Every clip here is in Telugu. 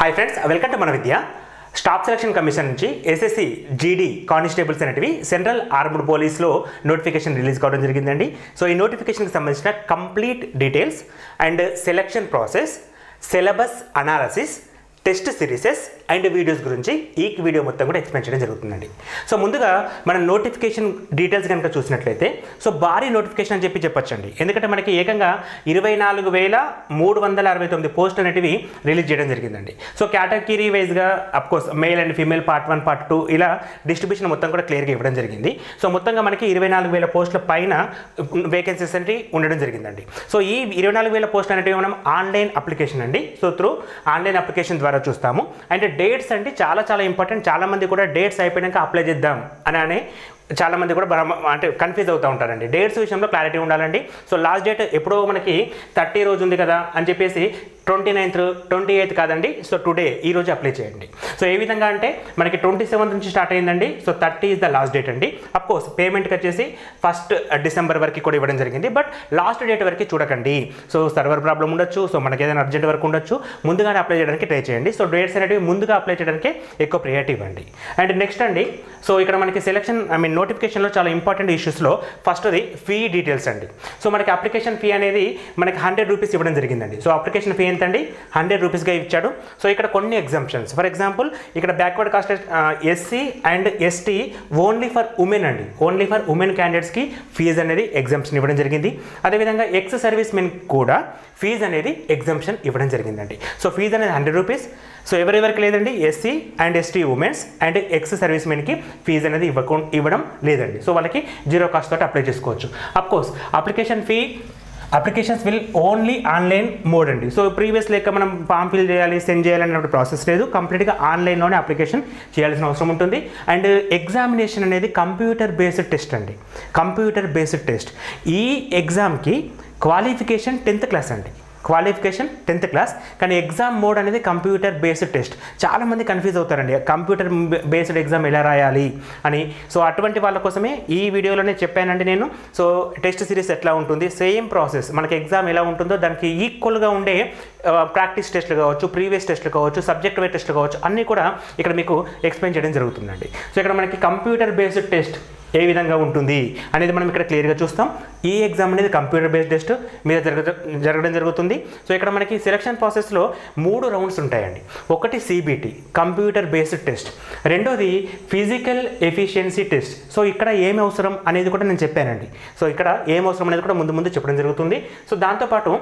హాయ్ ఫ్రెండ్స్ వెల్కమ్ టు మన విద్య స్టాఫ్ సెలక్షన్ కమిషన్ నుంచి ఎస్ఎస్సి జీడీ కానిస్టేబుల్స్ అనేటివి సెంట్రల్ ఆర్మ్డ్ పోలీస్లో నోటిఫికేషన్ రిలీజ్ కావడం జరిగిందండి సో ఈ నోటిఫికేషన్కి సంబంధించిన complete details and selection process syllabus analysis test series and videos గురించి ఈ వీడియో మొత్తం కూడా ఎక్స్ప్లెయిన్ చేయడం జరుగుతుందండి సో ముందుగా మన నోటిఫికేషన్ డీటెయిల్స్ కనుక చూసినట్లయితే సో భారీ నోటిఫికేషన్ అని చెప్పి చెప్పొచ్చండి ఎందుకంటే మనకి ఏకంగా ఇరవై నాలుగు వేల మూడు వందల అరవై తొమ్మిది పోస్ట్ అనేటివి రిలీజ్ చేయడం జరిగిందండి సో కేటగిరీ వైజ్గా of course male and female part one part two ఇలా డిస్ట్రిబ్యూషన్ మొత్తం కూడా క్లియర్గా ఇవ్వడం జరిగింది సో మొత్తంగా మనకి ఇరవై నాలుగు వేల పోస్టుల పైన వేకెన్సీస్ అనేవి ఉండడం జరిగిందండి సో ఈ ఇరవై నాలుగు వేల పోస్టులు అనేటివి మనం ఆన్లైన్ అప్లికేషన్ అండి సో త్రూ ఆన్లైన్ అప్లికేషన్ ద్వారా చూస్తాము అండ్ డేట్స్ అంటే చాలా చాలా ఇంపార్టెంట్ చాలా మంది కూడా డేట్స్ అయిపోయాక అప్లై చేద్దాం అని అనే చాలా మంది కూడా భ్రమ అంటే కన్ఫ్యూజ్ అవుతూ ఉంటారండి డేట్స్ విషయంలో క్లారిటీ ఉండాలండి సో లాస్ట్ డేట్ ఎప్పుడో మనకి థర్టీ రోజు ఉంది కదా అని చెప్పేసి ట్వంటీ నైన్త్ ట్వంటీ ఎయిత్ కాదండి సో టుడే ఈ రోజు అప్లై చేయండి సో ఏ విధంగా అంటే మనకి ట్వంటీ సెవెంత్ నుంచి స్టార్ట్ అయిందండి so thirty is the last date అండి అఫ్ కోర్స్ పేమెంట్కి వచ్చేసి ఫస్ట్ డిసెంబర్ వరకు కూడా ఇవ్వడం జరిగింది బట్ లాస్ట్ డేట్ వరకు చూడకండి సో సర్వర్ ప్రాబ్లం ఉండొచ్చు సో మనకి ఏదైనా అర్జెంట్ వరకు ఉండొచ్చు ముందుగానే అప్లై చేయడానికి ట్రై చేయండి సో డేట్స్ అనేవి ముందుగా అప్లై చేయడానికి ఎక్కువ ప్రియారిటీ ఇవ్వండి అండ్ నెక్స్ట్ అండి సో ఇక్కడ మనకి సెలక్షన్ ఐ మీన్ నోటిఫికేషన్లో చాలా ఇంపార్టెంట్ ఇష్యూస్లో ఫస్ట్ది ఫీ డీటెయిల్స్ అండి సో మనకి అప్లికేషన్ ఫీ అనేది మనకి హండ్రెడ్ రూపీస్ ఇవ్వడం జరిగిందండి సో అప్లికేషన్ ఫీ ఎంత అండి హండ్రెడ్ రూపీస్గా ఇచ్చాడు సో ఇక్కడ కొన్ని ఎగ్జామ్షన్స్ ఫర్ ఎగ్జాంపుల్ ఇక్కడ backward caste SC and ST only for women అండి ఓన్లీ ఫర్ ఉమెన్ క్యాండిడేట్స్కి ఫీజు అనేది ఎగ్జామ్షన్ ఇవ్వడం జరిగింది అదేవిధంగా ఎక్స్ సర్వీస్ మెన్ కూడా ఫీజు అనేది ఎగ్జామ్షన్ ఇవ్వడం జరిగిందండి సో ఫీజు అనేది హండ్రెడ్ రూపీస్ సో ఎవరెవరికి లేదండి SC and ST womens and ex service మెన్కి ఫీజు అనేది ఇవ్వకు ఇవ్వడం లేదండి సో వాళ్ళకి జీరో కాస్ట్ తోటి అప్లై చేసుకోవచ్చు course application fee applications will only online mode అండి సో ప్రీవియస్ లెక్క మనం ఫామ్ ఫిల్ చేయాలి సెండ్ చేయాలి అనే ప్రాసెస్ లేదు కంప్లీట్గా ఆన్లైన్లోనే అప్లికేషన్ చేయాల్సిన అవసరం ఉంటుంది అండ్ ఎగ్జామినేషన్ అనేది కంప్యూటర్ బేస్డ్ టెస్ట్ అండి కంప్యూటర్ బేస్డ్ టెస్ట్ ఈ ఎగ్జామ్కి క్వాలిఫికేషన్ టెన్త్ క్లాస్ అండి క్వాలిఫికేషన్ టెన్త్ క్లాస్ కానీ ఎగ్జామ్ మోడ్ అనేది కంప్యూటర్ బేస్డ్ టెస్ట్ చాలామంది కన్ఫ్యూజ్ అవుతారండి కంప్యూటర్ బేస్డ్ ఎగ్జామ్ ఎలా రాయాలి అని సో అటువంటి వాళ్ళ కోసమే ఈ వీడియోలోనే చెప్పానండి నేను సో టెస్ట్ సిరీస్ ఎట్లా ఉంటుంది సేమ్ ప్రాసెస్ మనకి ఎగ్జామ్ ఎలా ఉంటుందో దానికి ఈక్వల్గా ఉండే ప్రాక్టీస్ టెస్ట్లు కావచ్చు ప్రీవియస్ టెస్ట్లు కావచ్చు సబ్జెక్ట్ వైజ్ టెస్ట్లు కావచ్చు అన్నీ కూడా ఇక్కడ మీకు ఎక్స్ప్లెయిన్ చేయడం జరుగుతుందండి సో ఇక్కడ మనకి కంప్యూటర్ బేస్డ్ టెస్ట్ ఏ విధంగా ఉంటుంది అనేది మనం ఇక్కడ క్లియర్గా చూస్తాం ఈ ఎగ్జామ్ అనేది కంప్యూటర్ బేస్డ్ టెస్ట్ మీద జరగ జరగడం జరుగుతుంది సో ఇక్కడ మనకి సెలక్షన్ ప్రాసెస్లో మూడు రౌండ్స్ ఉంటాయండి ఒకటి సిబిటి కంప్యూటర్ బేస్డ్ టెస్ట్ రెండోది ఫిజికల్ ఎఫిషియన్సీ టెస్ట్ సో ఇక్కడ ఏమి అవసరం అనేది కూడా నేను చెప్పానండి సో ఇక్కడ ఏం అవసరం అనేది కూడా ముందు ముందు చెప్పడం జరుగుతుంది సో దాంతోపాటు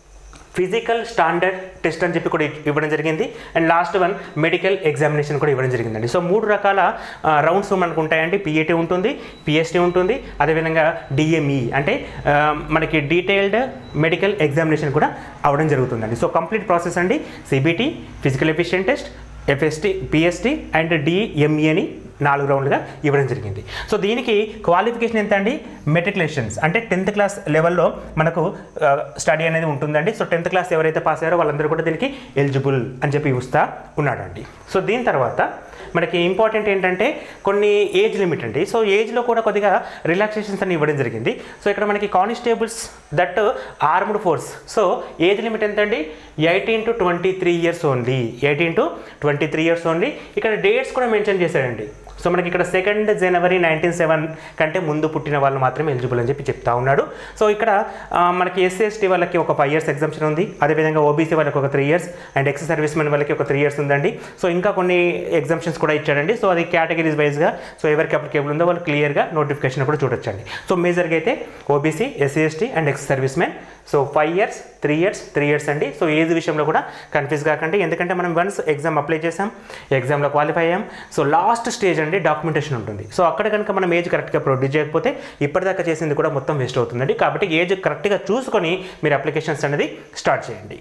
ఫిజికల్ స్టాండర్డ్ టెస్ట్ అని చెప్పి కూడా ఇవ్వడం జరిగింది and last one medical examination కూడా ఇవ్వడం జరిగిందండి సో మూడు రకాల రౌండ్స్ మనకు ఉంటాయండి పిఏటీ ఉంటుంది పిఎస్టీ ఉంటుంది అదేవిధంగా డిఎంఈ అంటే ఆ, మనకి డీటెయిల్డ్ మెడికల్ ఎగ్జామినేషన్ కూడా అవ్వడం జరుగుతుందండి సో కంప్లీట్ ప్రాసెస్ అండి CBT physical efficient test FST PST and DME అని నాలుగు రౌండ్లుగా ఇవ్వడం జరిగింది సో దీనికి క్వాలిఫికేషన్ ఎంత అండి మెట్రికులేషన్స్ అంటే టెన్త్ క్లాస్ లెవెల్లో మనకు స్టడీ అనేది ఉంటుందండి సో టెన్త్ క్లాస్ ఎవరైతే పాస్ అయ్యారో వాళ్ళందరూ కూడా దీనికి ఎలిజిబుల్ అని చెప్పి ఇస్తా ఉన్నాడండి సో దీని తర్వాత మనకి ఇంపార్టెంట్ ఏంటంటే కొన్ని ఏజ్ లిమిట్ అండి సో ఏజ్లో కూడా కొద్దిగా రిలాక్సేషన్స్ అని ఇవ్వడం జరిగింది సో ఇక్కడ మనకి constables that armed force so age limit ఎంత అండి eighteen to twenty three years only eighteen to twenty three years only ఇక్కడ డేట్స్ కూడా మెన్షన్ చేశాడండి సో మనకి ఇక్కడ సెకండ్ జనవరి నైన్టీన్ సెవెన్ కంటే ముందు పుట్టిన వాళ్ళు మాత్రమే ఎలిజిబుల్ అని చెప్పి చెప్తా ఉన్నాడు సో ఇక్కడ ఆ, మనకి ఎస్సీ ఎస్టీ వాళ్ళకి ఒక ఫైవ్ ఇయర్స్ ఎగ్జామ్షన్ ఉంది అదేవిధంగా ఓబీసీ వాళ్ళకి ఒక three years and ex service servicemen వాళ్ళకి ఒక త్రీ ఇయర్స్ ఉందండి సో ఇంకా కొన్ని ఎగ్జామ్షన్స్ కూడా ఇచ్చాడండి సో అది కేటగిరీస్ వైజ్గా సో ఎవరికి అప్లికేబుల్ ఉందో వాళ్ళు క్లియర్గా నోటిఫికేషన్ కూడా చూడొచ్చండి సో మేజర్గా అయితే OBC SC ST and ex service servicemen so five years three years three years అండి సో ఏజ్ విషయంలో కూడా కన్ఫ్యూజ్ కాకండి ఎందుకంటే మనం వన్స్ ఎగ్జామ్ అప్లై చేసాం ఎగ్జామ్లో క్వాలిఫై అయ్యాం సో లాస్ట్ స్టేజ్ అండి డాక్యుమెంటేషన్ ఉంటుంది సో అక్కడ కనుక మనం ఏజ్ కరెక్ట్గా ప్రొడ్యూస్ చేయకపోతే ఇప్పటిదాకా చేసింది కూడా మొత్తం వేస్ట్ అవుతుందండి కాబట్టి ఏజ్ కరెక్ట్గా చూసుకొని మీరు అప్లికేషన్స్ అనేది స్టార్ట్ చేయండి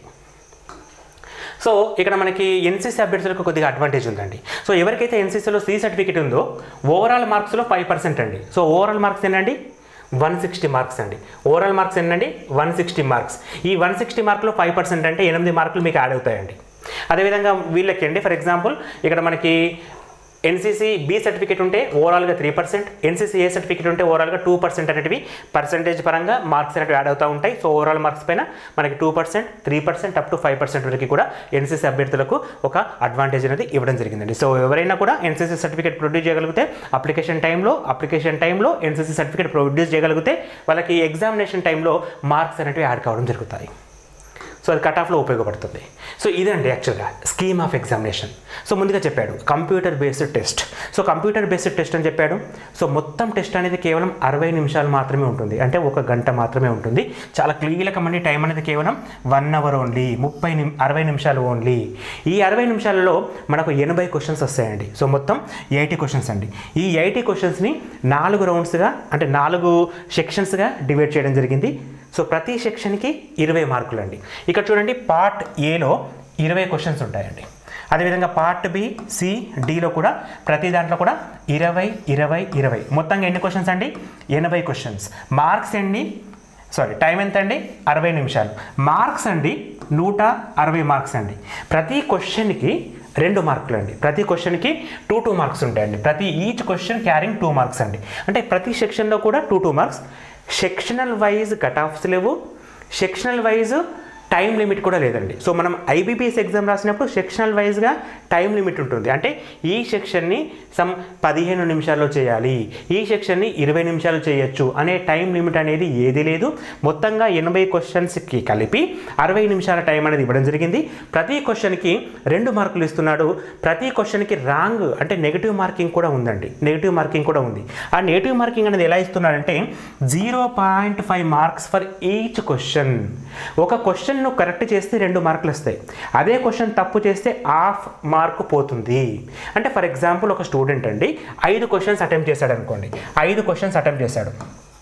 సో ఇక్కడ మనకి ఎన్సీసీ అభ్యర్థులకు కొద్దిగా అడ్వాంటేజ్ ఉందండి సో ఎవరికైతే ఎన్సీసీలో సి సర్టిఫికేట్ ఉందో ఓవరాల్ మార్క్స్లో ఫైవ్ పర్సెంట్ అండి సో ఓవరాల్ మార్క్స్ ఏంటండి వన్ సిక్స్టీ మార్క్స్ అండి ఓవరాల్ మార్క్స్ ఏంటండి వన్ సిక్స్టీ మార్క్స్ ఈ వన్ సిక్స్టీ మార్కులో ఫైవ్ పర్సెంట్ అంటే ఎనిమిది మార్కులు మీకు యాడ్ అవుతాయండి అదేవిధంగా వీళ్ళకి అండి ఫర్ ఎగ్జాంపుల్ ఇక్కడ మనకి ఎన్సీసీ బి సర్టిఫికేట్ ఉంటే ఓవరాల్గా three percent NCC A certificate ఉంటే ఓవరాల్గా టూ పర్సెంట్ అనేటివి పర్సెంటేజ్ పరంగా మార్క్స్ అనేవి యాడ్ అవుతూ ఉంటాయి సో ఓవరాల్ మార్క్స్ పైన మనకి two percent three percent up to five percent వరకు కూడా ఎన్సీసీ అభ్యర్థులకు ఒక అడ్వాంటేజ్ అనేది ఇవ్వడం జరిగిందండి సో ఎవరైనా కూడా ఎన్సీసీ సర్టిఫికేట్ ప్రొడ్యూస్ చేయగలిగితే అప్లికేషన్ టైంలో అప్లికేషన్ టైంలో ఎన్సీసీ సర్టిఫికేట్ ప్రొడ్యూస్ చేయగలిగితే వాళ్ళకి ఎగ్జామినేషన్ టైంలో మార్క్స్ అనేవి యాడ్ కావడం జరుగుతాయి సో అది కట్ ఆఫ్లో ఉపయోగపడుతుంది సో ఇదండి యాక్చువల్గా స్కీమ్ ఆఫ్ ఎగ్జామినేషన్ సో ముందుగా చెప్పాడు computer based test so computer based test అని చెప్పాడు సో మొత్తం టెస్ట్ అనేది కేవలం అరవై నిమిషాలు మాత్రమే ఉంటుంది అంటే ఒక గంట మాత్రమే ఉంటుంది చాలా కీలకమండి టైం అనేది కేవలం వన్ అవర్ ఓన్లీ ముప్పై నిమి అరవై నిమిషాలు ఓన్లీ ఈ అరవై నిమిషాలలో మనకు ఎనభై క్వశ్చన్స్ వస్తాయండి సో మొత్తం ఎయిటీ క్వశ్చన్స్ అండి ఈ ఎయిటీ క్వశ్చన్స్ని నాలుగు రౌండ్స్గా అంటే నాలుగు సెక్షన్స్గా డివైడ్ చేయడం జరిగింది సో ప్రతి సెక్షన్కి ఇరవై మార్కులు అండి ఇక్కడ చూడండి పార్ట్ ఏలో ఇరవై క్వశ్చన్స్ ఉంటాయండి అదేవిధంగా పార్ట్ బి సి డిలో కూడా ప్రతి దాంట్లో కూడా ఇరవై ఇరవై ఇరవై మొత్తంగా ఎన్ని క్వశ్చన్స్ అండి ఎనభై క్వశ్చన్స్ మార్క్స్ ఎన్ని సారీ టైం ఎంత అండి అరవై నిమిషాలు మార్క్స్ అండి నూట అరవై మార్క్స్ అండి ప్రతి క్వశ్చన్కి రెండు మార్కులు అండి ప్రతి క్వశ్చన్కి టూ టూ మార్క్స్ ఉంటాయండి ప్రతి each question carrying two marks అండి అంటే ప్రతి సెక్షన్లో కూడా two two marks sectional wise cut offs లేవు సెక్షనల్ వైజ్ టైం లిమిట్ కూడా లేదండి సో మనం ఐబీపీఎస్ ఎగ్జామ్ రాసినప్పుడు సెక్షనల్ వైజ్గా టైం లిమిట్ ఉంటుంది అంటే ఈ సెక్షన్ని సమ్ పదిహేను నిమిషాల్లో చేయాలి ఈ సెక్షన్ని ఇరవై నిమిషాలు చేయొచ్చు అనే టైం లిమిట్ అనేది ఏది లేదు మొత్తంగా ఎనభై క్వశ్చన్స్కి కలిపి అరవై నిమిషాల టైం అనేది ఇవ్వడం జరిగింది ప్రతి క్వశ్చన్కి రెండు మార్కులు ఇస్తున్నాడు ప్రతి క్వశ్చన్కి రాంగ్ అంటే నెగిటివ్ మార్కింగ్ కూడా ఉందండి నెగిటివ్ మార్కింగ్ కూడా ఉంది ఆ నెగిటివ్ మార్కింగ్ అనేది ఎలా ఇస్తున్నాడంటే zero point five marks for each question ఒక క్వశ్చన్ నువ్వు కరెక్ట్ చేస్తే రెండు మార్కులు వస్తాయి అదే క్వశ్చన్ తప్పు చేస్తే హాఫ్ మార్క్ పోతుంది అంటే ఫర్ ఎగ్జాంపుల్ ఒక స్టూడెంట్ అండి ఐదు క్వశ్చన్స్ అటెంప్ట్ చేశాడు అనుకోండి ఐదు క్వశ్చన్స్ అటెంప్ట్ చేశాడు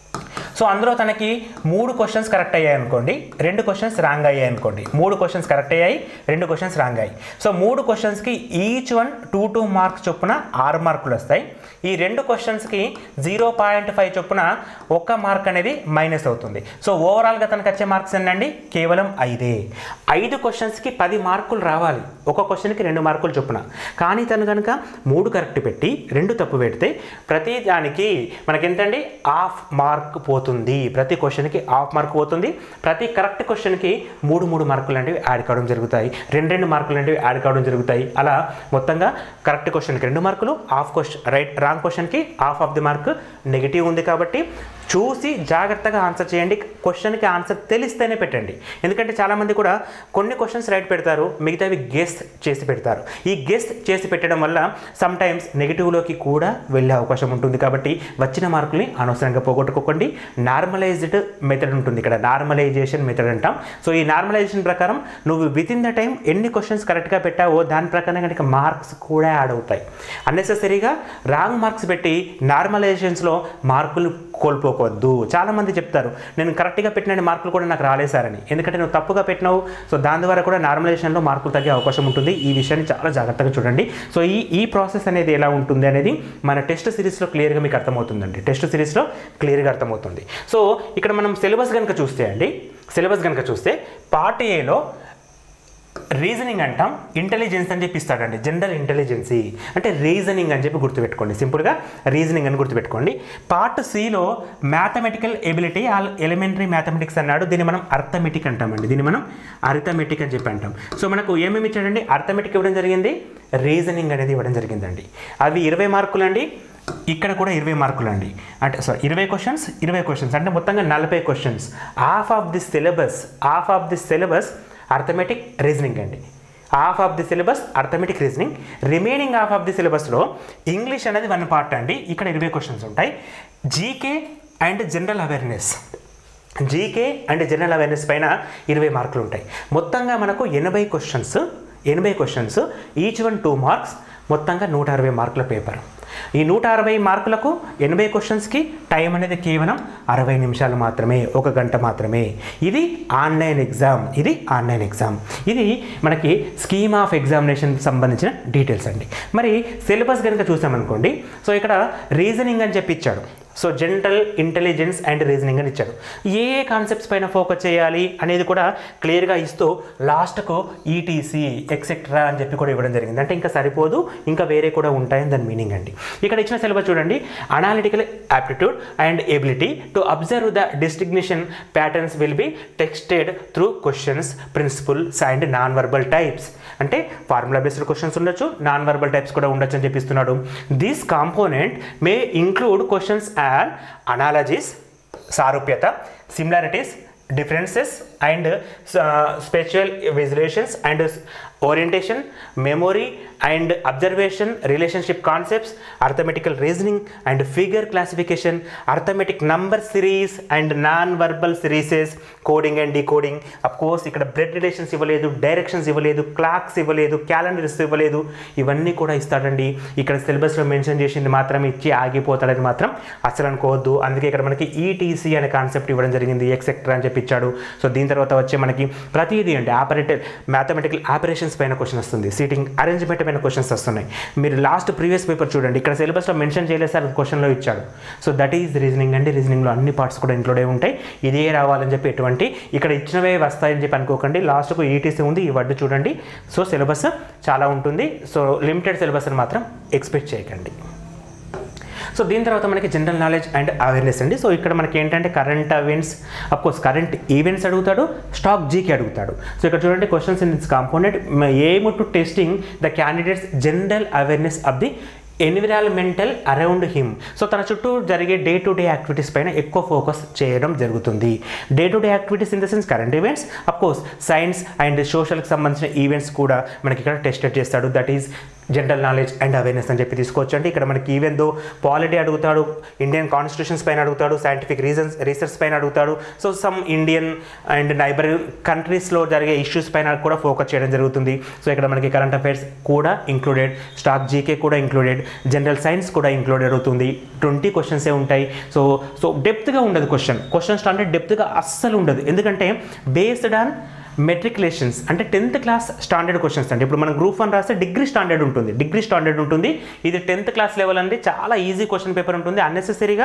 సో అందులో తనకి మూడు క్వశ్చన్స్ కరెక్ట్ అయ్యాయి అనుకోండి రెండు క్వశ్చన్స్ రాంగ్ అయ్యాయి అనుకోండి మూడు క్వశ్చన్స్ కరెక్ట్ అయ్యాయి రెండు క్వశ్చన్స్ రాంగ్ అయ్యాయి సో మూడు క్వశ్చన్స్కి each one two two marks చొప్పున ఆరు మార్కులు వస్తాయి ఈ రెండు క్వశ్చన్స్కి జీరో పాయింట్ ఫైవ్ చొప్పున ఒక్క మార్క్ అనేది మైనస్ అవుతుంది సో ఓవరాల్గా తనకు వచ్చే మార్క్స్ ఏంటండి కేవలం ఐదే ఐదు క్వశ్చన్స్కి పది మార్కులు రావాలి ఒక క్వశ్చన్కి రెండు మార్కులు చొప్పున కానీ తను కనుక మూడు కరెక్ట్ పెట్టి రెండు తప్పు పెడితే ప్రతి దానికి మనకెంతండి హాఫ్ మార్క్ పోతుంది ప్రతి క్వశ్చన్కి హాఫ్ మార్క్ పోతుంది ప్రతి కరెక్ట్ క్వశ్చన్కి మూడు మూడు మార్కులు అనేవి యాడ్ కావడం జరుగుతాయి రెండు రెండు మార్కులు అనేవి యాడ్ కావడం జరుగుతాయి అలా మొత్తంగా కరెక్ట్ క్వశ్చన్కి రెండు మార్కులు హాఫ్ క్వశ్చన్ రైట్ రాంగ్ క్వశ్చన్కి half of the mark negative ఉంది కాబట్టి చూసి జాగ్రత్తగా ఆన్సర్ చేయండి క్వశ్చన్కి ఆన్సర్ తెలిస్తేనే పెట్టండి ఎందుకంటే చాలామంది కూడా కొన్ని క్వశ్చన్స్ రైట్ పెడతారు మిగతావి గెస్ చేసి పెడతారు ఈ గెస్ చేసి పెట్టడం వల్ల సమ్ టైమ్స్ నెగిటివ్లోకి కూడా వెళ్ళే అవకాశం ఉంటుంది కాబట్టి వచ్చిన మార్కుల్ని అనవసరంగా పోగొట్టుకోకండి నార్మలైజ్డ్ మెథడ్ ఉంటుంది ఇక్కడ నార్మలైజేషన్ మెథడ్ అంటాం సో ఈ నార్మలైజేషన్ ప్రకారం నువ్వు విత్ ఇన్ ద టైం ఎన్ని క్వశ్చన్స్ కరెక్ట్గా పెట్టావో దాని ప్రకారం కనుక మార్క్స్ కూడా యాడ్ అవుతాయి అన్నెసెసరీగా రాంగ్ మార్క్స్ పెట్టి నార్మలైజేషన్స్లో మార్కులు కోల్పోవద్దు చాలామంది చెప్తారు నేను కరెక్ట్గా పెట్టిన మార్కులు కూడా నాకు రాలేదు సార్ అని ఎందుకంటే నువ్వు తప్పుగా పెట్టినావు సో దాని ద్వారా కూడా నార్మలైజేషన్లో మార్కులు తగ్గే అవకాశం ఉంటుంది ఈ విషయాన్ని చాలా జాగ్రత్తగా చూడండి సో ఈ ఈ ప్రాసెస్ అనేది ఎలా ఉంటుంది అనేది మన టెస్ట్ సిరీస్లో క్లియర్గా మీకు అర్థమవుతుందండి టెస్ట్ సిరీస్లో క్లియర్గా అర్థమవుతుంది సో ఇక్కడ మనం సిలబస్ కనుక చూస్తే అండి సిలబస్ కనుక చూస్తే పార్ట్ ఏలో రీజనింగ్ అంటాం ఇంటెలిజెన్స్ అని చెప్పి ఇస్తాడండి జనరల్ ఇంటెలిజెన్సీ అంటే రీజనింగ్ అని చెప్పి గుర్తుపెట్టుకోండి సింపుల్గా రీజనింగ్ అని గుర్తుపెట్టుకోండి పార్ట్ సిలో mathematical ability all elementary mathematics అన్నాడు దీన్ని మనం అర్థమెటిక్ అంటామండి దీన్ని మనం అర్థమెటిక్ అని చెప్పి అంటాం సో మనకు ఏమేమి ఇచ్చాడండి అర్థమెటిక్ ఇవ్వడం జరిగింది రీజనింగ్ అనేది ఇవ్వడం జరిగిందండి అవి ఇరవై మార్కులు అండి ఇక్కడ కూడా ఇరవై మార్కులు అండి అంటే సారీ ఇరవై క్వశ్చన్స్ ఇరవై క్వశ్చన్స్ అంటే మొత్తంగా నలభై questions half of the syllabus half of the syllabus arithmetic reasoning అండి half of the syllabus arithmetic reasoning remaining half of the సిలబస్లో ఇంగ్లీష్ అనేది వన్ పార్ట్ అండి ఇక్కడ ఇరవై క్వశ్చన్స్ ఉంటాయి GK and general awareness GK and general awareness పైన ఇరవై మార్కులు ఉంటాయి మొత్తంగా మనకు ఎనభై క్వశ్చన్స్ ఎనభై questions each one two marks మొత్తంగా నూట అరవై మార్కుల పేపర్ ఈ నూట అరవై మార్కులకు ఎనభై క్వశ్చన్స్కి టైం అనేది కేవలం అరవై నిమిషాలు మాత్రమే ఒక గంట మాత్రమే ఇది ఆన్లైన్ ఎగ్జామ్ ఇది ఆన్లైన్ ఎగ్జామ్ ఇది మనకి స్కీమ్ ఆఫ్ ఎగ్జామినేషన్ సంబంధించిన డీటెయిల్స్ అండి మరి సిలబస్ కనుక చూసామనుకోండి సో ఇక్కడ రీజనింగ్ అని చెప్పి ఇచ్చాడు so general intelligence and reasoning అని ఇచ్చాడు ఏ ఏ కాన్సెప్ట్స్ పైన ఫోకస్ చేయాలి అనేది కూడా క్లియర్గా ఇస్తూ లాస్ట్కు ఈటీసీ ఎక్సెట్రా అని చెప్పి కూడా ఇవ్వడం జరిగింది అంటే ఇంకా సరిపోదు ఇంకా వేరే కూడా ఉంటాయని దాని మీనింగ్ అండి ఇక్కడ ఇచ్చిన సిలబస్ చూడండి analytical aptitude and ability to observe the distinction patterns will be tested through questions principles and non verbal types అంటే ఫార్ములా బేస్డ్ క్వశ్చన్స్ ఉండొచ్చు నాన్ వర్బల్ టైప్స్ కూడా ఉండొచ్చు అని చెప్పిస్తున్నాడు this component may include questions and analogies సారూప్యత similarities differences and spatial visualizations and orientation memory and observation relationship concepts arithmetical reasoning and figure classification arithmetic number series and non verbal series coding and decoding of course ఇక్కడ బ్లడ్ రిలేషన్స్ ఇవ్వలేదు డైరెక్షన్స్ ఇవ్వలేదు క్లాక్స్ ఇవ్వలేదు క్యాలెండర్స్ ఇవ్వలేదు ఇవన్నీ కూడా ఇస్తాడండి ఇక్కడ సిలబస్లో మెన్షన్ చేసింది మాత్రం ఇచ్చి ఆగిపోతాడని మాత్రం అసలు అనుకోవద్దు అందుకే ఇక్కడ మనకి ఈటీసీ అనే కాన్సెప్ట్ ఇవ్వడం జరిగింది ఎక్సెక్ట్రా అని చెప్పి ఇచ్చాడు సో దీని తర్వాత వచ్చే మనకి ప్రతిదీ అంటే ఆపరేటర్ మ్యాథమెటికల్ ఆపరేషన్స్ పైన క్వశ్చన్ వస్తుంది సీటింగ్ అరేంజ్మెంట్ పైన క్వశ్చన్స్ వస్తున్నాయి మీరు లాస్ట్ ప్రీవియస్ పేపర్ చూడండి ఇక్కడ సిలబస్లో మెన్షన్ చేయలేదు సార్ క్వశ్చన్లో ఇచ్చాడు సో దట్ ఈజ్ రీజనింగ్ అండి రీజనింగ్లో అన్ని పార్ట్స్ కూడా ఇంక్లూడ్ అయి ఉంటాయి ఇదే రావాలని చెప్పి ఎటువంటి ఇక్కడ ఇచ్చినవే వస్తాయని చెప్పి అనుకోకండి లాస్ట్కు ఈటీసీ ఉంది ఈ వర్డ్ చూడండి సో సిలబస్ చాలా ఉంటుంది సో లిమిటెడ్ సిలబస్ అని మాత్రం ఎక్స్పెక్ట్ చేయకండి సో దీని తర్వాత మనకి జనరల్ నాలెడ్జ్ అండ్ అవేర్నెస్ అండి సో ఇక్కడ మనకి ఏంటంటే current events course current events అడుగుతాడు స్టాక్ జీకి అడుగుతాడు సో ఇక్కడ చూడండి questions in this component aim to testing the candidates general awareness of the environmental around him so తన చుట్టూ జరిగే డే టు డే యాక్టివిటీస్ పైన ఎక్కువ ఫోకస్ చేయడం జరుగుతుంది day to day activities in the sense current events of course science and సోషల్కి సంబంధించిన ఈవెంట్స్ కూడా మనకి ఇక్కడ టెస్టెడ్ చేస్తాడు that is general knowledge and awareness అని చెప్పి తీసుకోవచ్చు అంటే ఇక్కడ మనకి ఈవెన్ దో పాలిటీ అడుగుతాడు ఇండియన్ కాన్స్టిట్యూషన్స్ పైన అడుగుతాడు సైంటిఫిక్ రీజన్స్ రీసెర్చ్ పైన అడుగుతాడు so some Indian and neighbour కంట్రీస్లో జరిగే ఇష్యూస్ పైన కూడా ఫోకస్ చేయడం జరుగుతుంది సో ఇక్కడ మనకి కరెంట్ అఫైర్స్ కూడా ఇంక్లూడెడ్ స్టాక్ జీకే కూడా ఇంక్లూడెడ్ జనరల్ సైన్స్ కూడా ఇంక్లూడెడ్ అవుతుంది ట్వంటీ క్వశ్చన్సే ఉంటాయి సో సో డెప్త్గా ఉండదు క్వశ్చన్ క్వశ్చన్స్ అంటే డెప్త్గా అస్సలు ఉండదు ఎందుకంటే బేస్డ్ ఆన్ మెట్రికులేషన్స్ అంటే టెన్త్ క్లాస్ స్టాండర్డ్ క్వశ్చన్స్ అండి ఇప్పుడు మనం గ్రూప్ వన్ రాస్తే డిగ్రీ స్టాండర్డ్ ఉంటుంది డిగ్రీ స్టాండర్డ్ ఉంటుంది ఇది టెన్త్ క్లాస్ లెవెల్ అండి చాలా ఈజీ క్వశ్చన్ పేపర్ ఉంటుంది అన్నెసెసరీగా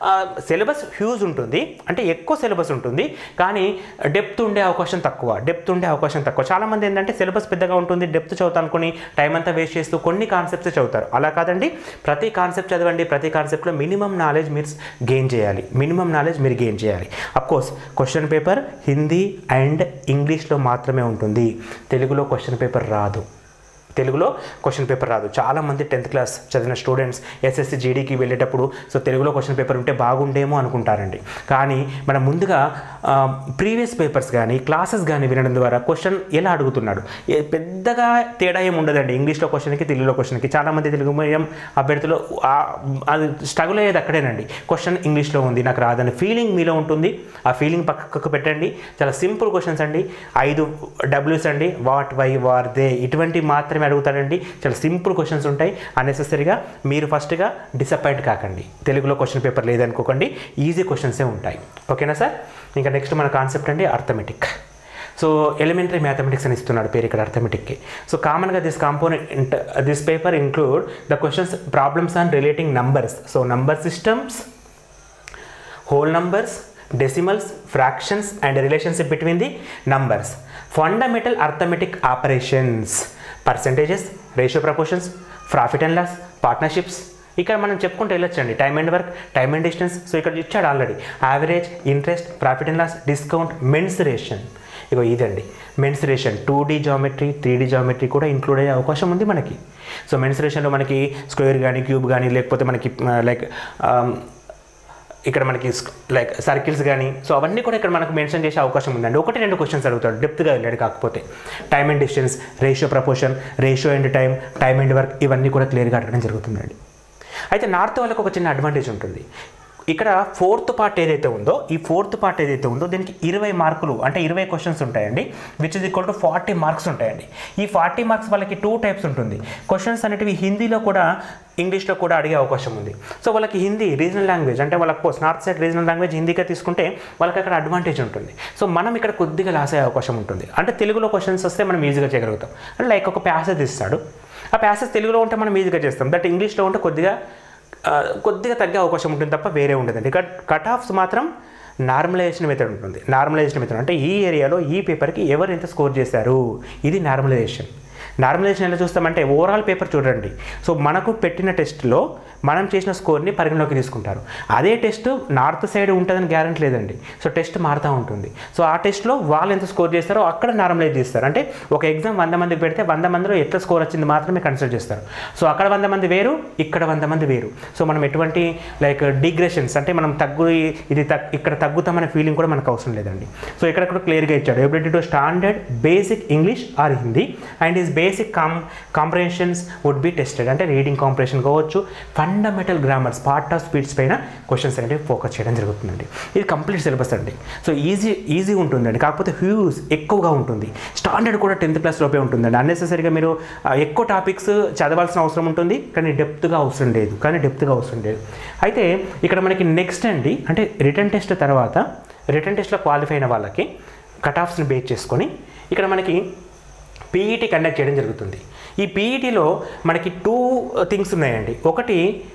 సిలబస్ హ్యూజ్ ఉంటుంది అంటే ఎక్కువ సిలబస్ ఉంటుంది కానీ డెప్త్ ఉండే అవకాశం తక్కువ డెప్త్ ఉండే అవకాశం తక్కువ చాలామంది ఏంటంటే సిలబస్ పెద్దగా ఉంటుంది డెప్త్ చదువుతా అనుకుని టైం అంతా వేస్ట్ చేస్తూ కొన్ని కాన్సెప్ట్స్ చదువుతారు అలా కాదండి ప్రతి కాన్సెప్ట్ చదవండి ప్రతి కాన్సెప్ట్లో మినిమం నాలెడ్జ్ మీరు గెయిన్ చేయాలి మినిమం నాలెడ్జ్ మీరు గెయిన్ చేయాలి course question paper Hindi and ఇంగ్లీష్లో మాత్రమే ఉంటుంది తెలుగులో క్వశ్చన్ పేపర్ రాదు తెలుగులో క్వశ్చన్ పేపర్ రాదు చాలామంది టెన్త్ క్లాస్ చదివిన స్టూడెంట్స్ ఎస్ఎస్సి జీడీకి వెళ్ళేటప్పుడు సో తెలుగులో క్వశ్చన్ పేపర్ ఉంటే బాగుండేమో అనుకుంటారండి కానీ మనం ముందుగా ప్రీవియస్ పేపర్స్ కానీ క్లాసెస్ కానీ వినడం ద్వారా క్వశ్చన్ ఎలా అడుగుతున్నాడు ఏ- పెద్దగా తేడా ఏమి ఉండదండి ఇంగ్లీష్లో క్వశ్చన్కి తెలుగులో క్వశ్చన్కి చాలామంది తెలుగు మీడియం అభ్యర్థులు ఆ- అది స్ట్రగుల్ అయ్యేది అక్కడేనండి క్వశ్చన్ ఇంగ్లీష్లో ఉంది నాకు రాదని ఫీలింగ్ మీలో ఉంటుంది ఆ ఫీలింగ్ పక్కకు పెట్టండి చాలా సింపుల్ క్వశ్చన్స్ అండి ఐదు డబ్ల్యూస్ అండి వాట్ వై వార్ దే ఇటువంటి మాత్రమే అడుగుతాడండి చాలా సింపుల్ క్వశ్చన్స్ ఉంటాయి అన్నెసెసరీగా మీరు ఫస్ట్గా డిసప్పాయింట్ కాకండి తెలుగులో క్వశ్చన్ పేపర్ లేదనుకోకండి ఈజీ క్వశ్చన్సే ఉంటాయి ఓకేనా సార్ ఇంకా నెక్స్ట్ మన కాన్సెప్ట్ అండి అర్థమెటిక్ సో ఎలిమెంటరీ మ్యాథమెటిక్స్ అని ఇస్తున్నాడు పేరు ఇక్కడ అర్థమెటిక్కి సో కామన్గా this component this paper include the questions problems on relating numbers so number systems whole numbers, decimals, fractions, and relationship between the numbers. Fundamental arithmetic operations, percentages, ratio proportions, profit and loss, partnerships. ఇక్కడ మనం చెప్పుకుంటూ వెళ్ళొచ్చండి time and work time and distance so ఇక్కడ ఇచ్చాడు already average interest profit and loss discount mensuration ఇగో ఇదండి mensuration two D geometry three D geometry కూడా ఇంక్లూడ్ అయ్యే అవకాశం ఉంది మనకి సో మెన్సురేషన్లో మనకి స్క్వేర్ కానీ క్యూబ్ కానీ లేకపోతే మనకి లైక్ ఇక్కడ మనకి లైక్ సర్కిల్స్ కానీ సో అవన్నీ కూడా ఇక్కడ మనకు మెన్షన్ చేసే అవకాశం ఉందండి ఒకటి రెండు క్వశ్చన్స్ అడుగుతాడు డెప్త్గా వెళ్ళాడు కాకపోతే time and distance ratio proportion ratio and time time and work ఇవన్నీ కూడా క్లియర్గా అడగడం జరుగుతుందండి అయితే నార్త్ వాళ్ళకి ఒక చిన్న అడ్వాంటేజ్ ఉంటుంది ఇక్కడ ఫోర్త్ పార్ట్ ఏదైతే ఉందో ఈ ఫోర్త్ పార్ట్ ఏదైతే ఉందో దీనికి ఇరవై మార్కులు అంటే ఇరవై క్వశ్చన్స్ ఉంటాయండి which is equal to forty marks ఉంటాయండి ఈ ఫార్టీ మార్క్స్ వాళ్ళకి టూ టైప్స్ ఉంటుంది క్వశ్చన్స్ అనేటివి హిందీలో కూడా ఇంగ్లీష్లో కూడా అడిగే అవకాశం ఉంది సో వాళ్ళకి హిందీ రీజనల్ లాంగ్వేజ్ అంటే వాళ్ళకి post north side regional language హిందీగా తీసుకుంటే వాళ్ళకి అక్కడ అడ్వాంటేజ్ ఉంటుంది సో మనం ఇక్కడ కొద్దిగా లాస్ అయ్యే అవకాశం ఉంటుంది అంటే తెలుగులో క్వశ్చన్స్ వస్తే మనం ఈజీగా చేయగలుగుతాం అంటే లైక్ ఒక ప్యాసేజ్ ఇస్తాడు ఆ ప్యాసేజ్ తెలుగులో ఉంటే మనం ఈజీగా చేస్తాం దట్ ఇంగ్లీష్లో ఉంటే కొద్దిగా ఆ, కొద్దిగా తగ్గే అవకాశం ఉంటుంది తప్ప వేరే ఉండదండి కట్ కట్ ఆఫ్స్ మాత్రం నార్మలైజేషన్ మెథడ్ ఉంటుంది నార్మలైజేషన్ మెథడ్ అంటే ఈ ఏరియాలో ఈ పేపర్కి ఎవరు ఎంత స్కోర్ చేశారు ఇది నార్మలైజేషన్ నార్మలైజేషన్ ఎలా చూస్తామంటే ఓవరాల్ పేపర్ చూడండి సో మనకు పెట్టిన టెస్ట్లో మనం చేసిన స్కోర్ని పరిగణలోకి తీసుకుంటారు అదే టెస్ట్ నార్త్ సైడ్ ఉంటుందని గ్యారంటీ లేదండి సో టెస్ట్ మారుతూ ఉంటుంది సో ఆ టెస్ట్లో వాళ్ళు ఎంత స్కోర్ చేస్తారో అక్కడ నార్మలైజ్ చేస్తారు అంటే ఒక ఎగ్జామ్ వంద మందికి పెడితే వంద మందిలో ఎట్లా స్కోర్ వచ్చింది మాత్రమే కన్సిడర్ చేస్తారు సో అక్కడ వంద మంది వేరు ఇక్కడ వంద మంది వేరు సో మనం ఎటువంటి లైక్ డిగ్రెషన్స్ అంటే మనం తగ్గు ఇది తగ్ ఇక్కడ తగ్గుతామనే ఫీలింగ్ కూడా మనకు అవసరం లేదండి సో ఇక్కడ కూడా క్లియర్గా ఇచ్చాడు ability to standard basic English or Hindi and its basic com comprehensions would be tested అంటే రీడింగ్ కాంప్రహెన్షన్ కావచ్చు fundamental grammars part of speech పైన క్వశ్చన్స్ అనేవి ఫోకస్ చేయడం జరుగుతుందండి ఇది కంప్లీట్ సిలబస్ అండి సో ఈజీ ఈజీ ఉంటుందండి కాకపోతే హ్యూస్ ఎక్కువగా ఉంటుంది స్టాండర్డ్ కూడా టెన్త్ క్లాస్ లోపే ఉంటుందండి అన్నెసెసరీగా మీరు ఆ, ఎక్కువ టాపిక్స్ చదవాల్సిన అవసరం ఉంటుంది కానీ డెప్త్గా అవసరం లేదు కానీ డెప్త్గా అవసరం లేదు అయితే ఇక్కడ మనకి నెక్స్ట్ అండి అంటే రిటర్న్ టెస్ట్ తర్వాత రిటర్న్ టెస్ట్లో క్వాలిఫై అయిన వాళ్ళకి కట్ ఆఫ్స్ని బేస్ చేసుకొని ఇక్కడ మనకి పీఈటీ కండక్ట్ చేయడం జరుగుతుంది ఈ పీఈటీలో మనకి టూ థింగ్స్ ఉన్నాయండి ఒకటి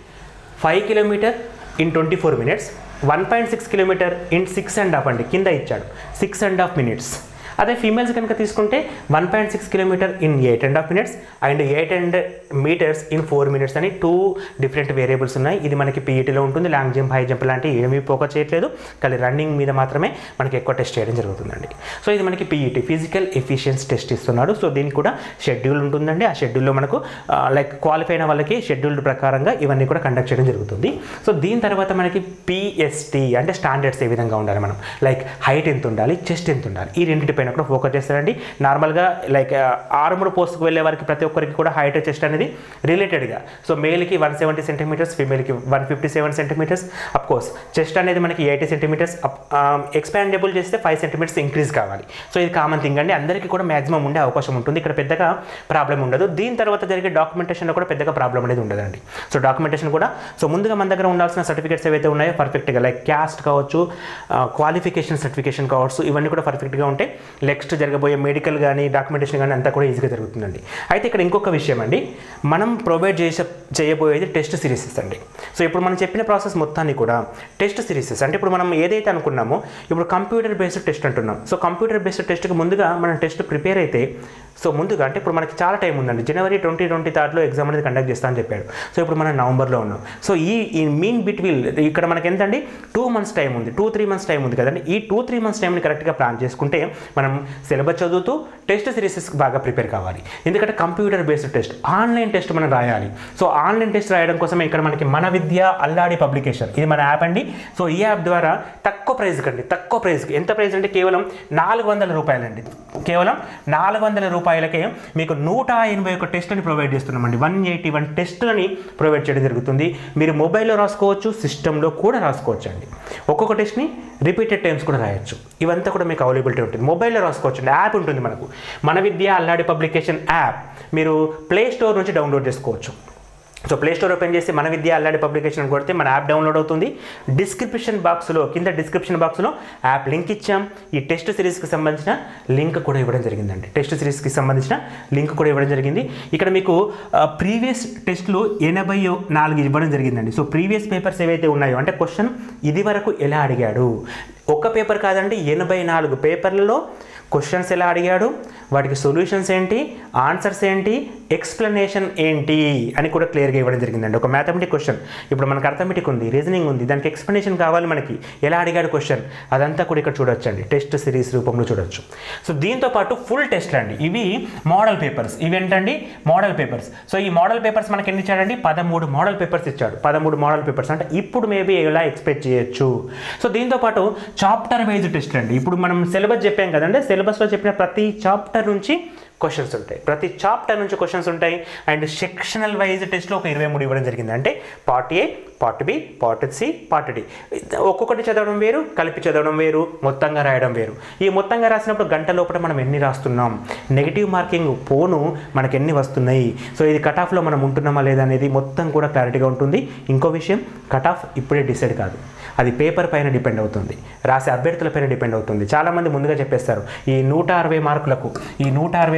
five kilometre in twenty four minutes one point six kilometre in six and half అండి కింద ఇచ్చాడు సిక్స్ అండ్ హాఫ్ మినిట్స్ అదే ఫీమేల్స్ కనుక తీసుకుంటే one point six kilometre in eight and half minutes and eight and metres in four minutes అని టూ డిఫరెంట్ వేరియబుల్స్ ఉన్నాయి ఇది మనకి పీఈటీలో ఉంటుంది లాంగ్ జంప్ హై జంప్ లాంటివి ఏమీ ఫోకస్ చేయట్లేదు కానీ రన్నింగ్ మీద మాత్రమే మనకి ఎక్కువ టెస్ట్ చేయడం జరుగుతుందండి సో ఇది మనకి పీఈటీ ఫిజికల్ ఎఫిషియన్స్ టెస్ట్ ఇస్తున్నాడు సో దీనికి కూడా షెడ్యూల్ ఉంటుందండి ఆ షెడ్యూల్లో మనకు లైక్ క్వాలిఫై అయిన వాళ్ళకి షెడ్యూల్డ్ ప్రకారంగా ఇవన్నీ కూడా కండక్ట్ చేయడం జరుగుతుంది సో దీని తర్వాత మనకి పిఎస్టీ అంటే స్టాండర్డ్స్ ఏ విధంగా ఉండాలి మనం లైక్ హైట్ ఎంత ఉండాలి చెస్ట్ ఎంత ఉండాలి ఈ రెండింటిపైన కూడా ఫోకస్ చేస్తారండి నార్మల్గా లైక్ ఆర్మర్ పోస్ట్కి వెళ్ళే వారికి ప్రతి ఒక్కరికి కూడా హైట్ చెస్ట్ అనేది రిలేటెడ్గా సో మేల్కి వన్ సెవెంటీ సెంటీమీటర్స్ ఫీమేల్కి one fifty seven centimetres of course chest అనేది మనకి ఎయిటీ సెంటీమీటర్స్ ఎక్స్పాండబుల్ చేస్తే ఫైవ్ సెంటీమీటర్స్ ఇంక్రీజ్ కావాలి సో ఇది కామన్ థింగ్ అండి అందరికీ కూడా మాక్సిమం ఉండే అవకాశం ఉంటుంది ఇక్కడ పెద్దగా ప్రాబ్లం ఉండదు దీని తర్వాత జరిగే డాక్యుమెంటేషన్లో కూడా పెద్దగా ప్రాబ్లం అనేది ఉండదండి సో డాక్యుమెంటేషన్ కూడా సో ముందుగా మన దగ్గర ఉండాల్సిన సర్టిఫికేట్స్ ఏవైతే ఉన్నాయో పర్ఫెక్ట్గా లైక్ క్యాస్ట్ కావచ్చు క్వాలిఫికేషన్ సర్టిఫికేషన్ కావచ్చు ఇవన్నీ కూడా పర్ఫెక్ట్గా ఉంటే నెక్స్ట్ జరగబోయే మెడికల్ కానీ డాక్యుమెంటేషన్ కానీ అంతా కూడా ఈజీగా జరుగుతుందండి అయితే ఇక్కడ ఇంకొక విషయం అండి మనం ప్రొవైడ్ చేసే చేయబోయేది టెస్ట్ సిరీసెస్ అండి సో ఇప్పుడు మనం చెప్పిన ప్రాసెస్ మొత్తాన్ని కూడా టెస్ట్ సిరీసెస్ అంటే ఇప్పుడు మనం ఏదైతే అనుకున్నామో ఇప్పుడు కంప్యూటర్ బేస్డ్ టెస్ట్ అంటున్నాం సో కంప్యూటర్ బేస్డ్ టెస్ట్కి ముందుగా మనం టెస్ట్ ప్రిపేర్ అయితే సో ముందుగా అంటే ఇప్పుడు మనకి చాలా టైం ఉందండి జనవరి ట్వంటీ ట్వంటీ థర్డ్లో ఎగ్జామ్ అనేది కండక్ట్ చేస్తా అని చెప్పాడు సో ఇప్పుడు మనం నవంబర్లో ఉన్నాం సో ఈ ఈ మీన్ బిట్వీల్ ఇక్కడ మనకి ఎంతండి టూ మంత్స్ టైం ఉంది టూ త్రీ మంత్స్ టైం ఉంది కదండి ఈ టూ త్రీ మంత్స్ టైంని కరెక్ట్గా ప్లాన్ చేసుకుంటే మనం సిలబస్ చదువుతూ టెస్ట్ సిరీసెస్కి బాగా ప్రిపేర్ కావాలి ఎందుకంటే computer based test online test మనం రాయాలి సో ఆన్లైన్ టెస్ట్ రాయడం కోసమే ఇక్కడ మనకి మన విద్య అల్లాడి పబ్లికేషన్ ఇది మన యాప్ అండి సో ఈ యాప్ ద్వారా తక్కువ ప్రైస్కి అండి తక్కువ ప్రైస్కి ఎంత ప్రైస్ అంటే కేవలం నాలుగు వందల రూపాయలండి కేవలం నాలుగు వందల రూపాయలకే మీకు నూట ఎనభై ఒక టెస్ట్ని ప్రొవైడ్ చేస్తున్నామండి వన్ ఎయిటీ వన్ టెస్ట్లని ప్రొవైడ్ చేయడం జరుగుతుంది మీరు మొబైల్లో రాసుకోవచ్చు సిస్టంలో కూడా రాసుకోవచ్చు అండి ఒక్కొక్క టెస్ట్ని రిపీటెడ్ టైమ్స్ కూడా రాయొచ్చు ఇవంతా కూడా మీకు అవైలబిలిటీ ఉంటుంది మొబైల్లో రాసుకోవచ్చు అండి యాప్ ఉంటుంది మనకు మన విద్య అల్లాడి పబ్లికేషన్ యాప్ మీరు ప్లే స్టోర్ నుంచి డౌన్లోడ్ చేసుకోవచ్చు సో ప్లే స్టోర్ ఓపెన్ చేసి మన విద్య అల్లాడి పబ్లికేషన్ అని కొడితే మన యాప్ డౌన్లోడ్ అవుతుంది డిస్క్రిప్షన్ బాక్స్లో కింద డిస్క్రిప్షన్ బాక్స్లో యాప్ లింక్ ఇచ్చాం ఈ టెస్ట్ సిరీస్కి సంబంధించిన లింక్ కూడా ఇవ్వడం జరిగిందండి టెస్ట్ సిరీస్కి సంబంధించిన లింక్ కూడా ఇవ్వడం జరిగింది ఇక్కడ మీకు ప్రీవియస్ టెస్ట్లు ఎనభై నాలుగు ఇవ్వడం జరిగిందండి సో ప్రీవియస్ పేపర్స్ ఏవైతే ఉన్నాయో అంటే క్వశ్చన్ ఇది వరకు ఎలా అడిగాడు ఒక పేపర్ కాదండి ఎనభై నాలుగు పేపర్లలో క్వశ్చన్స్ ఎలా అడిగాడు వాటికి సొల్యూషన్స్ ఏంటి ఆన్సర్స్ ఏంటి ఎక్స్ప్లెనేషన్ ఏంటి అని కూడా క్లియర్గా ఇవ్వడం జరిగిందండి ఒక మ్యాథమెటిక్ క్వశ్చన్ ఇప్పుడు మనకు అర్థమెటిక్ ఉంది రీజనింగ్ ఉంది దానికి ఎక్స్ప్లెనేషన్ కావాలి మనకి ఎలా అడిగాడు క్వశ్చన్ అదంతా కూడా ఇక్కడ చూడొచ్చు అండి టెస్ట్ సిరీస్ రూపంలో చూడొచ్చు సో దీంతో పాటు ఫుల్ టెస్ట్ అండి ఇవి మోడల్ పేపర్స్ ఇవి ఏంటండి మోడల్ పేపర్స్ సో ఈ మోడల్ పేపర్స్ మనకి ఎన్ని ఇచ్చాడండి పదమూడు మోడల్ పేపర్స్ ఇచ్చాడు పదమూడు మోడల్ పేపర్స్ అంటే ఇప్పుడు మేబీ ఎలా ఎక్స్పెక్ట్ చేయొచ్చు సో దీంతో పాటు చాప్టర్ వైజ్ టెస్ట్ అండి ఇప్పుడు మనం సిలబస్ చెప్పాం కదండి సిలబస్లో చెప్పిన ప్రతి చాప్టర్ నుంచి క్వశ్చన్స్ ఉంటాయి ప్రతి చాప్టర్ నుంచి క్వశ్చన్స్ ఉంటాయి అండ్ సెక్షనల్ వైజ్ టెస్ట్లో ఒక ఇరవై మూడు ఇవ్వడం జరిగింది అంటే part A part B part C part D ఒక్కొక్కటి చదవడం వేరు కలిపి చదవడం వేరు మొత్తంగా రాయడం వేరు ఈ మొత్తంగా రాసినప్పుడు గంట లోపల మనం ఎన్ని రాస్తున్నాం నెగిటివ్ మార్కింగ్ పోను మనకి ఎన్ని వస్తున్నాయి సో ఇది కట్ ఆఫ్లో మనం ఉంటున్నామా లేదా అనేది మొత్తం కూడా క్లారిటీగా ఉంటుంది ఇంకో విషయం కట్ ఆఫ్ ఇప్పుడే డిసైడ్ కాదు అది పేపర్ పైన డిపెండ్ అవుతుంది రాసే అభ్యర్థుల పైన డిపెండ్ అవుతుంది చాలామంది ముందుగా చెప్పేస్తారు ఈ నూట అరవై మార్కులకు ఈ నూట అరవై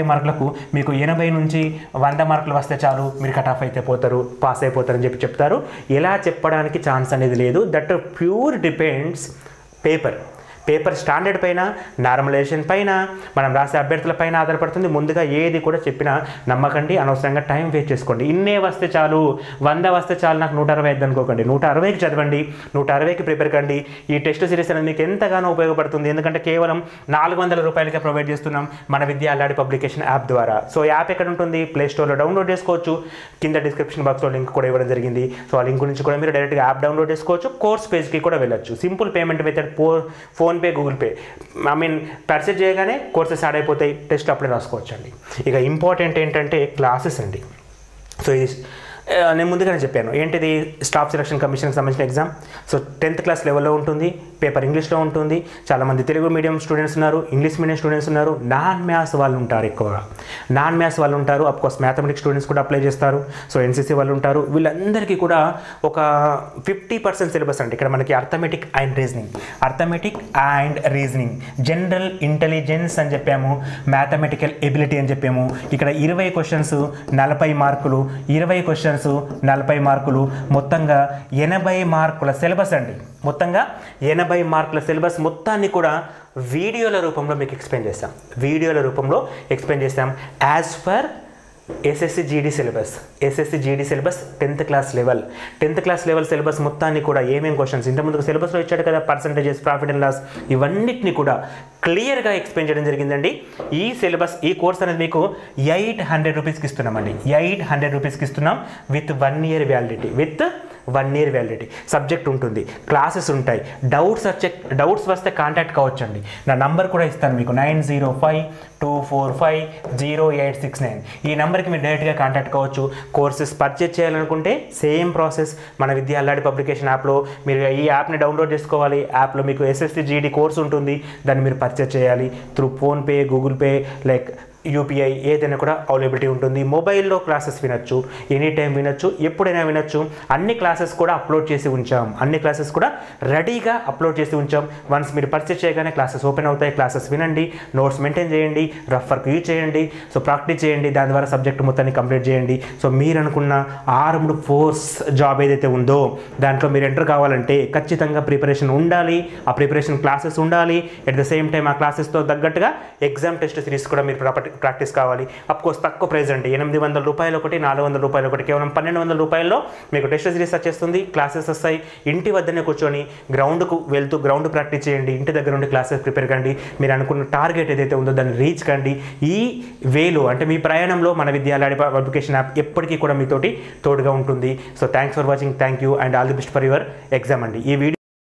మార్కులకు మీకు ఎనభై నుంచి వంద మార్కులు వస్తే చాలు మీరు కట్ ఆఫ్ అయితే పోతారు పాస్ అయిపోతారని చెప్పి చెప్తారు ఎలా చెప్పడానికి ఛాన్స్ అనేది లేదు that pure depends paper paper standard పైన నార్మలైజేషన్ పైన మనం రాసే అభ్యర్థుల పైన ఆధారపడుతుంది ముందుగా ఏది కూడా చెప్పినా నమ్మకండి అనవసరంగా టైం వేస్ట్ చేసుకోండి ఇన్నే వస్తే చాలు వంద వస్తే చాలు నాకు నూట అరవై ఐదు అనుకోకండి నూట అరవైకి చదవండి నూట అరవైకి ప్రిపేర్ కండి ఈ టెస్ట్ సిరీస్ అనేది మీకు ఎంతగానో ఉపయోగపడుతుంది ఎందుకంటే కేవలం నాలుగు వందల రూపాయలకే ప్రొవైడ్ చేస్తున్నాం మన విద్యా అల్లాడి పబ్లికేషన్ యాప్ ద్వారా సో యాప్ ఎక్కడ ఉంటుంది ప్లే స్టోర్లో డౌన్లోడ్ చేసుకోవచ్చు కింద డిస్క్రిప్షన్ బాక్స్లో లింక్ కూడా ఇవ్వడం జరిగింది సో ఆ లింక్ నుంచి కూడా మీరు డైరెక్ట్గా యాప్ డౌన్లోడ్ చేసుకోవచ్చు కోర్స్ పేజ్కి కూడా వెళ్ళొచ్చు సింపుల్ పేమెంట్ మెథడ్ ఫో PhonePe Google Pay I mean purchase చేయగానే కోర్సెస్ యాడ్ అయిపోతాయి టెస్ట్ అప్పుడే రాసుకోవచ్చు అండి ఇక ఇంపార్టెంట్ ఏంటంటే క్లాసెస్ అండి సో ఇది ఆ, నేను ముందుగానే చెప్పాను ఏంటిది స్టాఫ్ సెలక్షన్ కమిషన్కి సంబంధించిన ఎగ్జామ్ సో టెన్త్ క్లాస్ లెవెల్లో ఉంటుంది పేపర్ ఇంగ్లీష్లో ఉంటుంది చాలామంది తెలుగు మీడియం స్టూడెంట్స్ ఉన్నారు ఇంగ్లీష్ మీడియం స్టూడెంట్స్ ఉన్నారు నాన్ మ్యాథ్స్ వాళ్ళు ఉంటారు ఎక్కువగా నాన్ మ్యాథ్స్ వాళ్ళు ఉంటారు కోర్స్ మ్యాథమెటిక్స్ స్టూడెంట్స్ కూడా అప్లై చేస్తారు సో ఎన్సీసీ వాళ్ళు ఉంటారు వీళ్ళందరికీ కూడా ఒక ఫిఫ్టీ పర్సెంట్ సిలబస్ అండి ఇక్కడ మనకి arithmetic and reasoning arithmetic and reasoning general intelligence అని చెప్పాము మ్యాథమెటికల్ ఎబిలిటీ అని చెప్పాము ఇక్కడ ఇరవై క్వశ్చన్స్ నలభై మార్కులు ఇరవై క్వశ్చన్స్ నలభై మార్కులు మొత్తంగా ఎనభై మార్కుల సిలబస్ అండి మొత్తంగా ఎనభై మార్కుల సిలబస్ మొత్తాన్ని కూడా వీడియోల రూపంలో మీకు ఎక్స్ప్లెయిన్ చేస్తాం వీడియోల రూపంలో ఎక్స్ప్లెయిన్ చేస్తాం as per SSC GD syllabus SSC GD syllabus tenth class level tenth class level syllabus మొత్తాన్ని కూడా ఏమేం క్వశ్చన్స్ ఇంతకుముందు సిలబస్లో ఇచ్చాడు కదా పర్సంటేజెస్ ప్రాఫిట్ అండ్ లాస్ ఇవన్నిటిని కూడా క్లియర్గా ఎక్స్ప్లెయిన్ చేయడం జరిగిందండి ఈ సిలబస్ ఈ కోర్స్ అనేది మీకు ఎయిట్ హండ్రెడ్ రూపీస్కి ఇస్తున్నామండి ఎయిట్ హండ్రెడ్ రూపీస్కి ఇస్తున్నాం with one year validity with one year validity subject ఉంటుంది క్లాసెస్ ఉంటాయి డౌట్స్ వచ్చే డౌట్స్ వస్తే కాంటాక్ట్ కావచ్చు అండి నా నంబర్ కూడా ఇస్తాను మీకు nine zero five two four five zero eight six nine ఈ నెంబర్కి మీరు డైరెక్ట్గా కాంటాక్ట్ కావచ్చు కోర్సెస్ పర్చేజ్ చేయాలనుకుంటే సేమ్ ప్రాసెస్ మన విద్యా అల్లాడి పబ్లికేషన్ యాప్లో మీరు ఈ యాప్ని డౌన్లోడ్ చేసుకోవాలి యాప్లో మీకు ఎస్ఎస్సి జీడీ కోర్స్ ఉంటుంది దాన్ని మీరు పర్చేజ్ చేయాలి through PhonePe Google Pay like UPI ఏదైనా కూడా అవైలబిలిటీ ఉంటుంది మొబైల్లో క్లాసెస్ వినొచ్చు ఎనీ టైం వినొచ్చు ఎప్పుడైనా వినొచ్చు అన్ని క్లాసెస్ కూడా అప్లోడ్ చేసి ఉంచాం అన్ని క్లాసెస్ కూడా రెడీగా అప్లోడ్ చేసి ఉంచాం వన్స్ మీరు పర్చేస్ చేయగానే క్లాసెస్ ఓపెన్ అవుతాయి క్లాసెస్ వినండి నోట్స్ మెయింటైన్ చేయండి రఫ్ వర్క్ యూజ్ చేయండి సో ప్రాక్టీస్ చేయండి దాని ద్వారా సబ్జెక్ట్ మొత్తాన్ని కంప్లీట్ చేయండి సో మీరు అనుకున్న ఆర్మ్డ్ ఫోర్స్ జాబ్ ఏదైతే ఉందో దాంట్లో మీరు ఎంటర్ కావాలంటే ఖచ్చితంగా ప్రిపరేషన్ ఉండాలి ఆ ప్రిపరేషన్ క్లాసెస్ ఉండాలి ఎట్ ద సేమ్ టైం ఆ క్లాసెస్తో తగ్గట్టుగా ఎగ్జామ్ టెస్ట్ సిరీస్ కూడా మీరు ప్రాపర్టీ ప్రాక్టీస్ కావాలి కోర్స్ తక్కువ ప్రైస్ అండి ఎనిమిది వందల రూపాయలు ఒకటి నాలుగు వందల రూపాయలు ఒకటి కేవలం పన్నెండు వందల రూపాయల్లో మీకు టెస్ట్ సిరీస్ వచ్చేస్తుంది క్లాసెస్ వస్తాయి ఇంటి వద్దనే కూర్చొని గ్రౌండ్కు వెళ్తూ గ్రౌండ్ ప్రాక్టీస్ చేయండి ఇంటి దగ్గర ఉండి క్లాసెస్ ప్రిపేర్ కండి మీరు అనుకున్న టార్గెట్ ఏదైతే ఉందో దాన్ని రీచ్ కండి ఈ వేలో అంటే మీ ప్రయాణంలో మన విద్యాలయ అప్లికేషన్ యాప్ ఎప్పటికీ కూడా మీతోటి తోడుగా ఉంటుంది so thanks for watching thank you and all the best for your exam అండి ఈ వీడియో